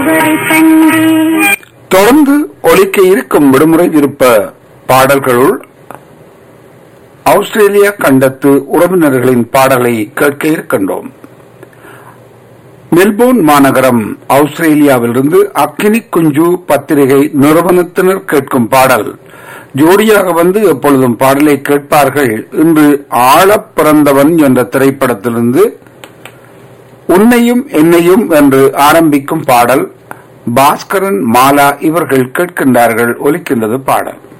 ஒருவரை கண்டேன் தொடர்ந்து ஒலிக்க இருக்கும் விடுமுறை விருப்ப பாடல்களுள் ஆஸ்திரேலியா கண்டத்து உறவினர்களின் பாடலை கேட்க இருக்கின்றோம் மெல்போர்ன் மாநகரம் ஆஸ்திரேலியாவிலிருந்து அக்கினி குஞ்சு பத்திரிகை நிறுவனத்தினர் கேட்கும் பாடல் ஜோடியாக வந்து எப்பொழுதும் பாடலை கேட்பார்கள் இன்று ஆழப் பிறந்தவன் என்ற திரைப்படத்திலிருந்து உன்னையும் என்னையும் என்று ஆரம்பிக்கும் பாடல் பாஸ்கரன் மாலா இவர்கள் கேட்கின்றார்கள் ஒலிக்கின்றது பாடல்